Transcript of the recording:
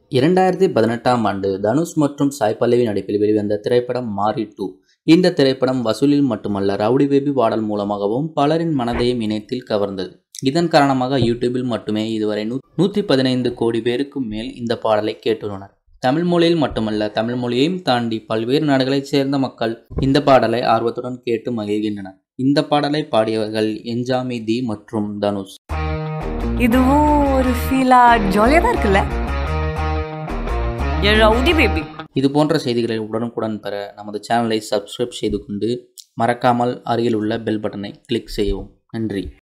இரண்டாயிரத்தி பதினெட்டாம் ஆண்டு தனுஷ் மற்றும் சாய் பல்லவி நடிப்பில் வெளிவந்த திரைப்படம் மாரி டூ இந்த திரைப்படம் வசூலில் மட்டுமல்ல ரவுடி பேபி பாடல் மூலமாகவும் பலரின் மனதையும் இணையத்தில் கவர்ந்தது இதன் காரணமாக யூடியூபில் மட்டுமே இதுவரை நூ நூற்றி பதினைந்து கோடி பேருக்கும் மேல் இந்த பாடலை கேட்டுள்ளனர் தமிழ் மொழியில் மட்டுமல்ல தமிழ் மொழியையும் தாண்டி பல்வேறு நாடுகளைச் சேர்ந்த மக்கள் இந்த பாடலை ஆர்வத்துடன் கேட்டு மகிழ்கின்றனர் இந்த பாடலை பாடியவர்கள் என்ஜாமி தி மற்றும் தனுஷ் இதுவும் ஒரு ஃபீலா ஜாலியாக தான் இருக்குல்ல என் ரவுடி பேபி இது போன்ற செய்திகளை உடனுக்குடன் பெற நமது சேனலை சப்ஸ்கிரைப் செய்து கொண்டு மறக்காமல் அருகில் உள்ள பெல் பட்டனை கிளிக் செய்யவும் நன்றி